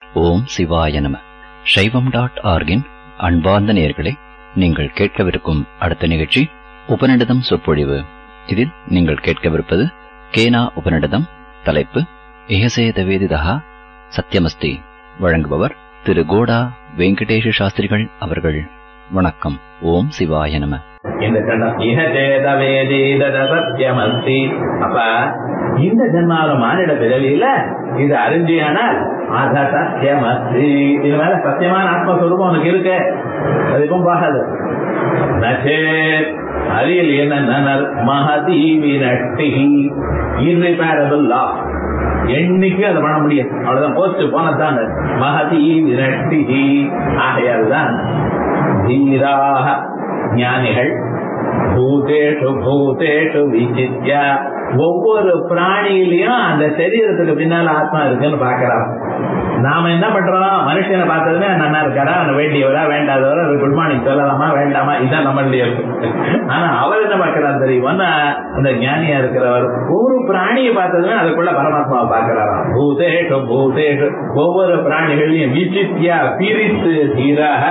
ஓம் சிவாய நம சைவம் டாட் ஆர்கின் அன்பார்ந்த நேயர்களே நீங்கள் கேட்கவிருக்கும் அடுத்த நிகழ்ச்சி உபநிடதம் சொற்பொழிவு இதில் நீங்கள் கேட்கவிருப்பது கேனா உபநிடதம் தலைப்பு இகசேத வேதிதா சத்யமஸ்தி வழங்குபவர் திரு கோடா வெங்கடேஷ சாஸ்திரிகள் அவர்கள் வணக்கம் ஓம் சிவாய நம இந்த கண்டம் இக சேத வேதீத சத்தியமஸ்தி அப்ப இந்த ஜென்மாவில மானிட பிறவியில இது அறிஞ்சியானால் அத சத்தியமஸ்தி இது மேல சத்தியமான ஆத்மஸ்வரூபம் உனக்கு இருக்கு அது இப்போ பார்க்காது நச்சே அறியல் என்ன மகதி வினட்டி இர்ரிப்பேரபிள் லா என்னைக்கு அதை பண்ண முடியும் அவ்வளவுதான் போச்சு போனதான் மகதி விரட்டி ஆகையால் தான் தீராக ஞானிகள் பூதேஷு பூதேஷு விசித்ய ஒவ்வொரு பிராணியிலையும் அந்த சரீரத்துக்கு பின்னால ஆத்மா இருக்குன்னு பாக்குறான் நாம என்ன பண்றோம் மனுஷனை பார்த்ததுமே நல்லா இருக்காரா அவனை வேண்டியவரா வேண்டாதவரா குட் மார்னிங் சொல்லலாமா வேண்டாமா இதான் நம்மளுடைய ஆனா அவர் என்ன பாக்குறாரு தெரியுமா அந்த ஞானியா இருக்கிறவர் ஒவ்வொரு பிராணியை பார்த்ததுமே அதுக்குள்ள பரமாத்மாவை பாக்குறாராம் பூதேஷு பூதேஷு ஒவ்வொரு பிராணிகளையும் விசித்தியா பிரித்து தீராக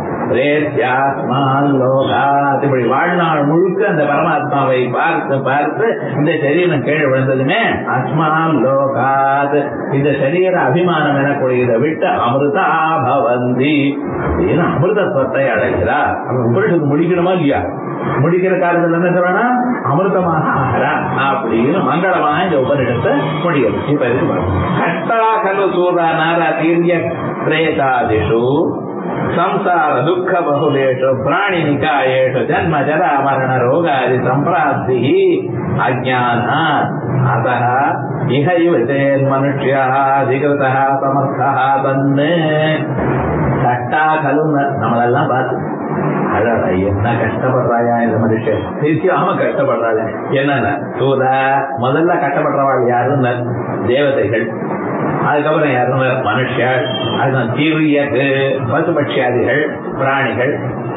இப்படி வாழ்நாள் முழுக்க அந்த பரமாத்மாவை பார்த்து பார்த்து இந்த சரீரம் கீழே விழுந்ததுமே அஸ்மான் லோகாத் இந்த சரீர அபிமானம் எனக்கூடியதை விட்டு அமிர்தா பவந்தி ஏன்னா அமிர்தத்துவத்தை அடைகிறார் உங்களுக்கு முடிக்கணுமா இல்லையா முடிக்கிற காலத்துல என்ன சொல்லணும் அமிர்தமாக ஆகிறா அப்படின்னு மங்களமாக இந்த உபரிடத்தை முடியும் இப்ப இருக்கு கஷ்டா கலு சூரா நாரா தீர்ய பிரேதாதிஷு ಸಂಸಾರ ದುಃಖ ಬಹುಲೇಶು ಪ್ರಾಣಿ ನಿಕಾಯೇಶು ಜನ್ಮ ಜರ ಮರಣ ರೋಗಾದಿ ಸಂಪ್ರಾಪ್ತಿ ಅಜ್ಞಾನ ಅತಃ ಇಹ ಯುವತೇನ್ ಮನುಷ್ಯ ಅಧಿಕೃತ ಸಮರ್ಥ ಬಂದು கட்டா கலும் நம்மளெல்லாம் பார்த்து அழகா என்ன கஷ்டப்படுறாயா இந்த மனுஷன் நிச்சயமா கஷ்டப்படுறாங்க என்னென்ன சூத முதல்ல கஷ்டப்படுறவாள் யாருன்னு தேவதைகள் அதுக்கப்புறம் யாருன்னு மனுஷர் அதுதான் தீவியக்கு பசுபட்சியாதிகள் பிராணிகள்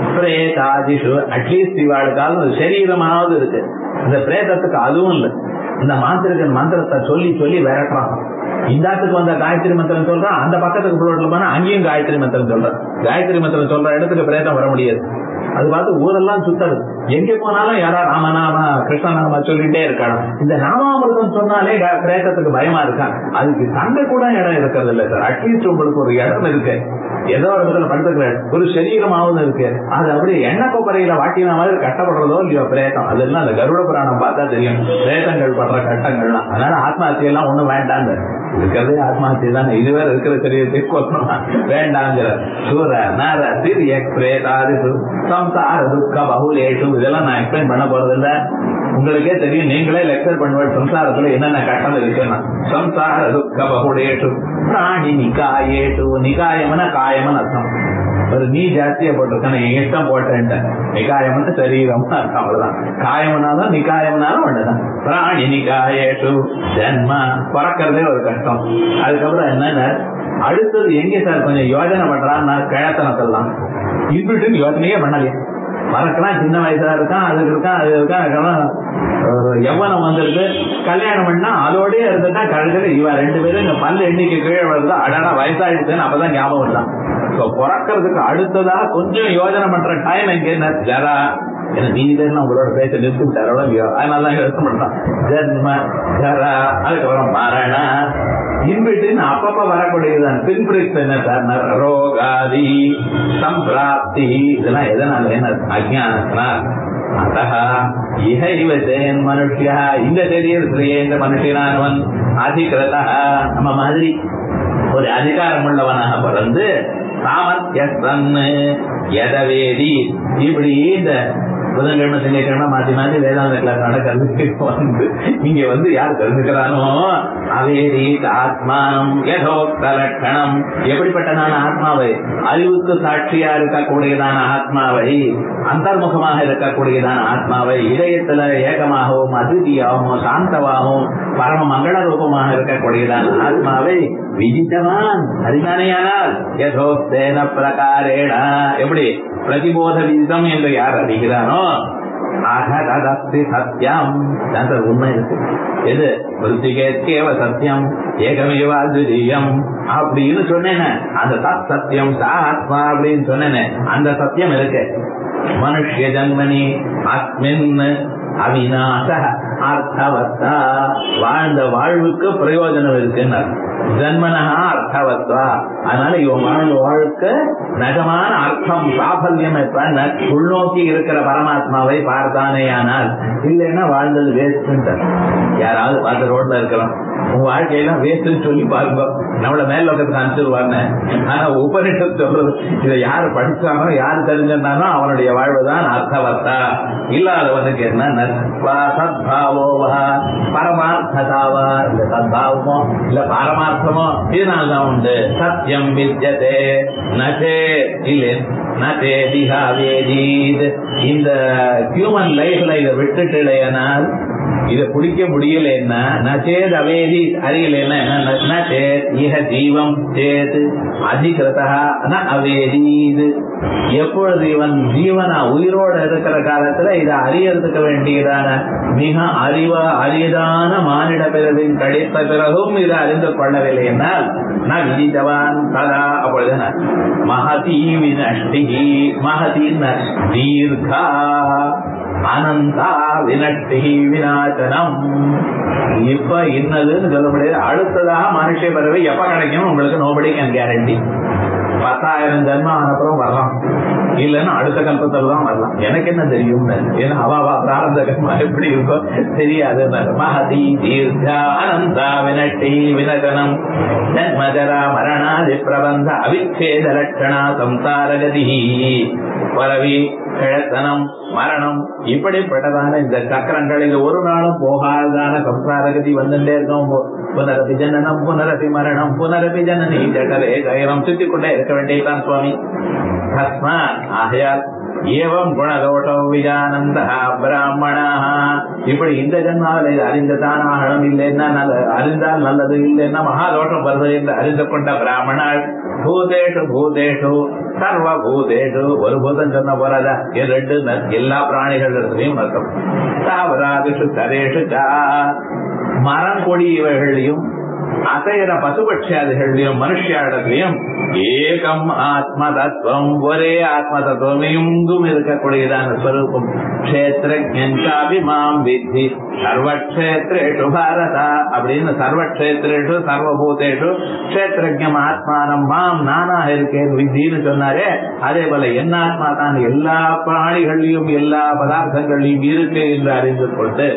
பிரேதாதிஷு அட்லீஸ்ட் இவாளுக்காவது சரீரமாவது இருக்கு இந்த பிரேதத்துக்கு அதுவும் இல்லை இந்த மாந்திரிகன் மந்திரத்தை சொல்லி சொல்லி விரட்டுறான் இந்தாத்துக்கு வந்த காயத்ரி மந்திரம் சொல்றான் அந்த பக்கத்துக்கு புரோட்ல போனா அங்கேயும் காயத்ரி மந்திரம் சொல்றான் காயத்ரி மந்திரம் சொல்ற இடத்துக்கு பிரேதம் வர முடியாது அது பார்த்து ஊரெல்லாம் சுத்தது எங்க போனாலும் யாரா ராமநாம கிருஷ்ணநாம சொல்லிட்டே இருக்காங்க இந்த நாமாமிரதம் சொன்னாலே பிரேதத்துக்கு பயமா இருக்கான் அதுக்கு சண்டை கூட இடம் இருக்கிறது இல்லை சார் அட்லீஸ்ட் உங்களுக்கு ஒரு இடம் இருக்கு ஏதோ ஒரு இடத்துல படுத்துக்கிற ஒரு சரீரமாவது இருக்கு அது அப்படியே எண்ணெய் கொப்பரையில வாட்டின மாதிரி கஷ்டப்படுறதோ இல்லையோ பிரேதம் அதெல்லாம் அந்த கருட புராணம் பார்த்தா தெரியும் பிரேதங்கள் படுற கட்டங்கள்லாம் அதனால ஆத்மஹத்திய எல்லாம் ஒண்ணும் வேண்டாங்க இருக்கிறதே ஆத்மஹத்திய தானே இதுவரை இருக்கிற சரீரத்தை கொல்லணும் வேண்டாங்கிற சூர நர சிறிய பிரேதாதி சம்சார துக்க பகுலேஷு இதெல்லாம் நான் எக்ஸ்பிளைன் பண்ண போறது இல்ல உங்களுக்கே தெரியும் நீங்களே லெக்சர் பண்ணுவேன் சம்சாரத்துல என்னென்ன கட்டம் இருக்குன்னா சம்சார துக்க பகுலேஷு பிராணி நிகாயேஷு நிகாயம்னா காயம்னு அர்த்தம் ஒரு நீ ஜாஸ்தியா போட்டிருக்கேன் என் இஷ்டம் போட்டேன் நிகாயம்னு சரீரம் அர்த்தம் அவ்வளவுதான் காயம்னாலும் நிகாயம்னாலும் ஒண்ணுதான் பிராணி நிகாயேஷு ஜென்மா பிறக்கிறதே ஒரு கஷ்டம் அதுக்கப்புறம் என்னென்ன அடுத்தது எங்க சார் கொஞ்சம் யோஜனை பண்றான்னா கிழத்தனத்தெல்லாம் இன்பிட்டு யோசனையே பண்ணலையே மறக்கலாம் சின்ன வயசா இருக்கான் அதுக்கு இருக்கான் அது இருக்கான் ஒரு எவ்வளவு வந்திருக்கு கல்யாணம் பண்ணா அதோடய இருந்துட்டா கழுத்துல இவ ரெண்டு பேரும் இந்த பல்லு எண்ணிக்கை கீழே வருது அடனா வயசாயிடுச்சுன்னு அப்பதான் ஞாபகம் தான் பிறக்கிறதுக்கு அடுத்ததா கொஞ்சம் யோஜனை பண்ற டைம் எங்க என்ன ஜரா ஏன்னா நீ தான் உங்களோட பேச நிறுத்தி விட்டாரோ அதனால யோசனை பண்றான் ஜென்ம ஜரா அதுக்கப்புறம் மரண இன்பிட்டின் அப்பப்ப வரக்கூடியதுதான் பின்பிரிக்ஸ் என்ன சார் ரோகாதி சம்பிராப்தி இதெல்லாம் எதனால என்ன அஜானத்தினா அத்தக இஹ இவ சேன் மனுஷியா இந்த சரீரத்திலேயே இந்த மனுஷனானவன் அதிகிருத நம்ம மாதிரி ஒரு அதிகாரம் உள்ளவனாக பிறந்து சாமர்த்தியன் எதவேதி இப்படி இந்த புதன்கிழமை திங்கக்கிழமை மாத்தி மாத்தி வேதாந்த கிளாஸ் நடக்கிறது வந்து இங்க வந்து யார் தெரிஞ்சுக்கிறானோ அவேதி ஆத்மானம் யதோக்த லட்சணம் எப்படிப்பட்டதான ஆத்மாவை அறிவுக்கு சாட்சியா இருக்கக்கூடியதான ஆத்மாவை அந்தர்முகமாக இருக்கக்கூடியதான ஆத்மாவை இதயத்துல ஏகமாகவும் அதிதியாகவும் சாந்தமாகவும் பரம மங்கள ரூபமாக இருக்கக்கூடியதான ஆத்மாவை விதித்தவான் அறிவானையானால் யதோக்தேன பிரகாரேண எப்படி பிரதிபோத விதம் என்று யார் அறிகிறானோ அகதஸ்தி சத்தியம் சாந்தர் உண்மை இருக்கு எது விருத்திகேத்கேவ சத்தியம் ஏகமேவ அத்விதீயம் அப்படின்னு சொன்னேனே அந்த தத் சத்தியம் சா ஆத்மா அப்படின்னு சொன்னேனே அந்த சத்தியம் இருக்கு மனுஷ்ய ஜன்மனி அஸ்மின் அவிநாச அர்த்தவத்தா வாழ்ந்த வாழ்வுக்கு பிரயோஜனம் இருக்குன்னு ஜன்மனஹா அர்த்தவத்வா அதனால இவன் வாழ்ந்த வாழ்க்கை நகமான அர்த்தம் சாஃபல்யம் எப்ப உள்நோக்கி இருக்கிற பரமாத்மாவை பார்த்தானேயானால் இல்லைன்னா வாழ்ந்தது வேஸ்ட் யாராவது பார்த்து ரோட்ல இருக்கலாம் உன் வாழ்க்கையெல்லாம் வேஸ்ட்னு சொல்லி பாருங்க நம்மள மேல் லோகத்துக்கு அனுப்பிச்சிருவாங்க ஆனா உபனிஷத்து சொல்றது இதை யாரு படிச்சானோ யாரு தெரிஞ்சிருந்தானோ அவனுடைய வாழ்வு தான் அர்த்தவர்த்தா இல்லாதவனுக்கு என்ன சத்பாவோவா பரமார்த்ததாவா இல்ல சத்பாவமோ இல்ல பரமார்த்தமோ இதனால்தான் உண்டு சத்தியம் வித்யதே நச்சே இல்லை நச்சே திகா வேதீத் இந்த ஹியூமன் லைஃப்ல இதை விட்டுட்டு இல்லையானால் இத பிடிக்க முடியலன்னா நச்சேத் அவேதி அறியலன்னா என்ன நச்சேத் இஹ ஜீவம் சேத் அதிகிருதா ந அவேதீது எப்பொழுது இவன் ஜீவனா உயிரோட இருக்கிற காலத்துல இதை அறியறதுக்கு வேண்டியதான மிக அறிவா அரிதான மானிட பிறவின் கிடைத்த பிறகும் இதை அறிந்து கொள்ளவில்லை என்றால் நான் விதித்தவான் ததா அப்பொழுது மகதி வினஷ்டி மகதின் தீர்கா அனந்தா வினஷ்டி வினாசனம் இப்ப இன்னதுன்னு சொல்ல முடியாது அடுத்ததாக மனுஷ பிறவை எப்ப கிடைக்கும் உங்களுக்கு நோபடி கேன் கேரண்டி பத்தாயிரம் ஜென்மம் அப்புறம் வரலாம் இல்லைன்னா அடுத்த கல்பத்தில் தான் வரலாம் எனக்கு என்ன தெரியும் ஏன்னா அவாவா பிராரந்த கர்மா எப்படி இருக்கோ தெரியாது மகதி தீர்க்கா அனந்தா வினட்டி வினகனம் ஜன்மஜரா மரணாதி பிரபந்த அவிச்சேத லட்சணா சம்சாரகதி பரவி கிழத்தனம் மரணம் இப்படிப்பட்டதான இந்த சக்கரங்கள் இது ஒரு நாளும் போகாததான சம்சாரகதி வந்துட்டே இருக்கும் புனரபி ஜனனம் புனரபி மரணம் புனரபி ஜனனி ஜடரே கைரம் சுத்தி கொண்டே இருக்க வேண்டியதான் சுவாமி தஸ்மா ஆகையால் ஏவம் குணதோஷோ விஜானந்த பிராமணா இப்படி இந்த ஜன்மாவில் இது அறிந்ததான் ஆகணும் இல்லைன்னா நல்ல அறிந்தால் நல்லது இல்லைன்னா மகாதோஷம் வருது என்று அறிந்து கொண்ட பிராமணாள் பூதேஷு பூதேஷு சர்வ பூதேஷு ஒரு பூதம் சொன்ன போறாதா இது ரெண்டு ந- எல்லா பிராணிகள் இடத்துலையும் அர்த்தம் தாவராதிஷு தரேஷு சா மரம் கொடி இவைகளையும் அசைகிற பசுபட்சியாதிகளையும் மனுஷியாடத்திலையும் ஏகம் ஆத்ம தத்துவம் ஒரே ஆத்ம தத்துவம் எங்கும் இருக்கக்கூடியதான ஸ்வரூபம் கஷேத்திரஜாபிமாம் வித்தி சர்வக்ஷேத்ரேஷு பாரதா அப்படின்னு சர்வக்ஷேத்ரேஷு சர்வபூதேஷு கஷேத்திரஜம் ஆத்மானம் மாம் நானா இருக்கேன் வித்தின்னு சொன்னாரே அதே போல என் ஆத்மா தான் எல்லா பிராணிகளையும் எல்லா பதார்த்தங்களையும் இருக்கு என்று அறிந்து கொண்டு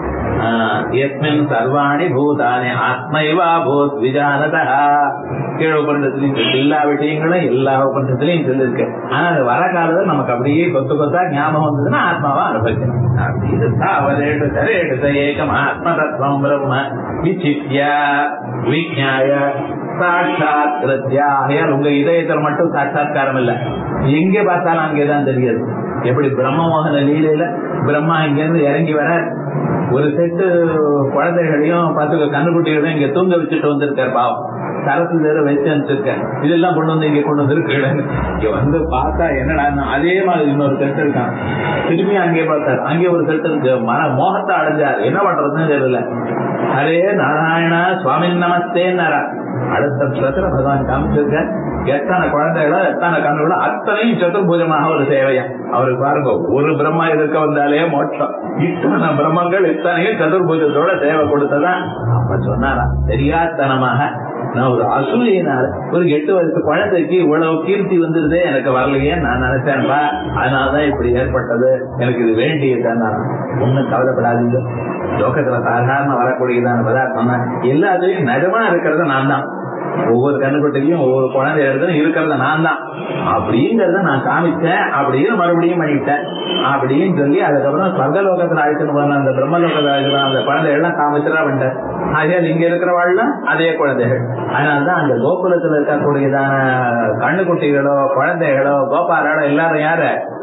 எஸ்மின் சர்வாணி பூதானி ஆத்மைவா பூத் விஜானதா கீழ உபண்டத்திலையும் சொல்லி எல்லா விஷயங்களும் எல்லா உபண்டத்திலையும் சொல்லிருக்கு ஆனா அது வர காலத்துல நமக்கு அப்படியே கொத்து கொத்தா ஞாபகம் வந்ததுன்னா ஆத்மாவா அனுபவிக்கணும் இது தாவரேடு தரேடு ச ஏகம் ஆத்ம தத்துவம் பிரம்ம விசித்யா விஜாய சாட்சாத் கிருத்தியாகையால் உங்க இதயத்தில் மட்டும் சாட்சாத்காரம் இல்ல எங்க பார்த்தாலும் அங்கேதான் தெரியாது எப்படி பிரம்மமோகன லீலையில பிரம்மா இங்க இருந்து இறங்கி வர ஒரு செட்டு குழந்தைகளையும் பத்து கண்ணுக்குட்டிகளையும் இங்க தூங்க வச்சுட்டு வந்திருக்காரு பாவம் சரத்து வேற வச்சு அனுப்பிச்சிருக்கேன் இதெல்லாம் கொண்டு வந்து இங்க கொண்டு வந்திருக்கு இங்க வந்து பார்த்தா என்னடா அதே மாதிரி இன்னொரு செட்டு இருக்கான் திரும்பி அங்கே பார்த்தாரு அங்கே ஒரு செட்டு இருக்கு மன மோகத்தை அடைஞ்சார் என்ன பண்றதுன்னு தெரியல ஹரே நாராயணா சுவாமி நமஸ்தேன்னாரா அடுத்த ஸ்லோகத்துல பகவான் காமிச்சிருக்க எத்தனை குழந்தைகளோ எத்தனை கண்ணுகளோ அத்தனையும் சதுர்பூஜமாக ஒரு சேவையா அவருக்கு பாருங்க ஒரு பிரம்மா இருக்க வந்தாலே மோட்சம் இத்தனை பிரம்மங்கள் இத்தனையும் சதுர்பூஜத்தோட சேவை கொடுத்ததான் அப்ப சொன்னாரா தெரியாதனமாக நான் ஒரு அசூயினால ஒரு எட்டு வயசு குழந்தைக்கு இவ்வளவு கீர்த்தி வந்துருதே எனக்கு வரலையே நான் நினைச்சேன்ப்பா அதனாலதான் இப்படி ஏற்பட்டது எனக்கு இது வேண்டியதுதான் ஒண்ணும் கவலைப்படாதீங்க லோகத்துல சாதாரண வரக்கூடியதான பதார்த்தம் தான் எல்லாத்துலயும் நிஜமா இருக்கிறது நான் தான் ஒவ்வொரு கண்ணுக்குட்டிலையும் ஒவ்வொரு குழந்தை இடத்துல இருக்கிறத நான் தான் அப்படிங்கறத நான் காமிச்சேன் அப்படின்னு மறுபடியும் பண்ணிட்டேன் அப்படின்னு சொல்லி அதுக்கப்புறம் சொர்க்கலோகத்துல அழைச்சிட்டு போன அந்த பிரம்மலோகத்துல இருக்கிற அந்த குழந்தைகள்லாம் காமிச்சுதான் வந்துட்டேன் ஆகையால் இங்க இருக்கிறவாள்லாம் அதே குழந்தைகள் அதனாலதான் அந்த கோகுலத்துல இருக்கக்கூடியதான கண்ணுக்குட்டிகளோ குழந்தைகளோ கோபாலோ எல்லாரும் யாரு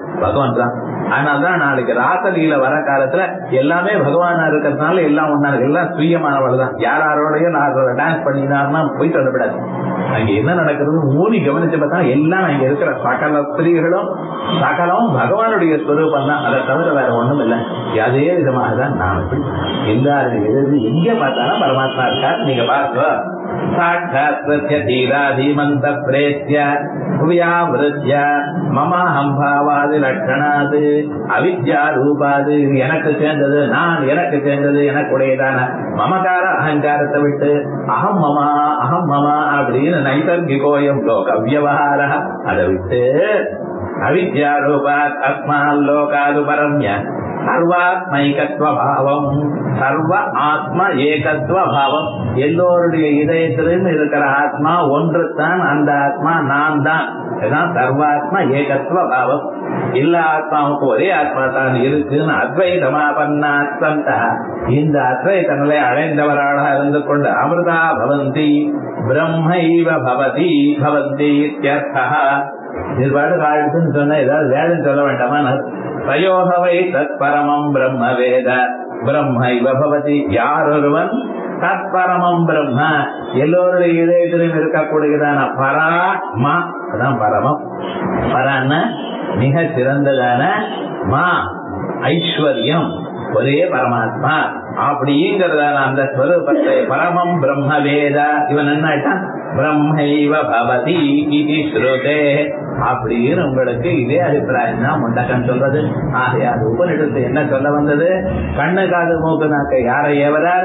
பகவான் தான் அதனாலதான் நாளைக்கு ராசலீல வர காலத்துல எல்லாமே பகவானா இருக்கிறதுனால எல்லாம் ஒன்னா இருக்கு எல்லாம் சுயமானவள் தான் யார் யாரோடய நான் டான்ஸ் பண்ணினாருன்னா போய் சொல்லப்படாது அங்க என்ன நடக்கிறது மூணி கவனிச்சு பார்த்தா எல்லாம் அங்க இருக்கிற சகல ஸ்திரீகளும் சகலம் பகவானுடைய ஸ்வரூபம் தான் அதை தவிர வேற ஒண்ணும் இல்லை அதே விதமாக தான் நான் இப்படி எல்லாரும் எது எங்க பார்த்தாலும் பரமாத்மா இருக்கார் நீங்க பாருங்க சாட்சாத்ய தீராதீமந்த பிரேத்திய வியாவிருத்திய மமாஹம் பாவாதி லட்சணாது அவித்யா ரூபாது இது எனக்கு சேர்ந்தது நான் எனக்கு சேர்ந்தது எனக்குடையதான மமகார அகங்காரத்தை விட்டு அகம் மமா அகம் மமா அப்படின்னு நைசர்கிகோயம் லோக வியவகார அதை விட்டு அவித்யா ரூபாத் அஸ்மால் லோகாது பரம்ய சர்வாத்மைகத்துவ பாவம் சர்வ ஆத்ம ஏகத்துவ பாவம் எல்லோருடைய இதயத்திலும் இருக்கிற ஆத்மா ஒன்று தான் அந்த ஆத்மா நான் தான் இதுதான் சர்வாத்ம ஏகத்துவ பாவம் எல்லா ஆத்மாவுக்கு ஒரே ஆத்மா தான் இருக்குன்னு அத்வைதமாபன்னாத்வந்த இந்த அத்வைத நிலை அடைந்தவராக இருந்து கொண்டு அமிர்தா பவந்தி பிரம்மைவ பவதி பவந்தி இத்தியர்த்தா இது பாட்டு காலத்துன்னு சொன்னா ஏதாவது வேதம் சொல்ல வேண்டாமா தயோகவை தத் பரமம் பிரம்ம வேத பிரம்மைவ பவதி யார் ஒருவன் தற்பரமம் பிரம்ம எல்லோருடைய இதயத்திலும் இருக்கக்கூடியதான பராமா அதான் பரமம் பரான மிக சிறந்ததான மா ஐஸ்வர்யம் ஒரே பரமாத்மா அப்படிங்கிறதான அந்த ஸ்வரூபத்தை பரமம் பிரம்ம வேத இவன் என்ன ஆயிட்டான் பிரம்மைவ பவதி இது ஸ்ருதே அப்படின்னு உங்களுக்கு இதே அபிப்பிராயம் தான் முண்டக்கன் சொல்றது ஆகையால் உபனிடத்து என்ன சொல்ல வந்தது கண்ணு காது மூக்கு நாக்க யாரை ஏவரார்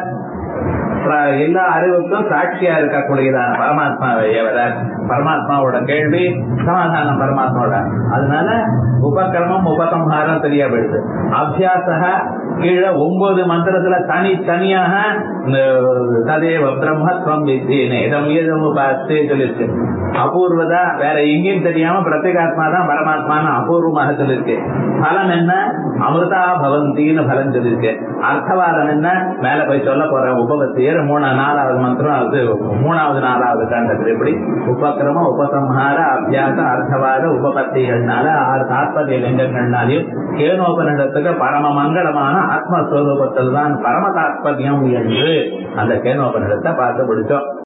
எல்லா அறிவுக்கும் சாட்சியா இருக்கக்கூடியதான பரமாத்மாவை ஏவரார் பரமாத்மாவோட கேள்வி சமாதானம் பரமாத்மாவோட அதனால உபக்கிரமம் உபசம்ஹாரம் தெரிய போயிடுது அபியாசக கீழே ஒன்பது மந்திரத்துல தனி தனியாக ததேவ பிரம்மத்வம் வித்தேனே இதம் ஏதம் உபாஸ்தே சொல்லிருக்கு அபூர்வதா வேற எங்கேயும் தெரியாம பிரத்யேகாத்மா தான் பரமாத்மான்னு அபூர்வமாக சொல்லிருக்கு பலன் என்ன அமிர்தா பவந்தின்னு பலன் சொல்லிருக்கு அர்த்தவாதம் என்ன மேல போய் சொல்ல போற உபபத்தியர் மூணா நாலாவது மந்திரம் அது மூணாவது நாலாவது காண்டத்தில் எப்படி உபக்கிரம உபசம்ஹார அபியாச அர்த்தவாத உபபத்திகள்னால ஆறு தாத்பரிய லிங்கங்கள்னாலையும் கேனோபனிடத்துக்கு பரம மங்களமான ஆத்மஸ்வரூபத்தில் தான் பரம தாத்பரியம் என்று அந்த கேனோபனிடத்தை பார்த்து பிடிச்சோம்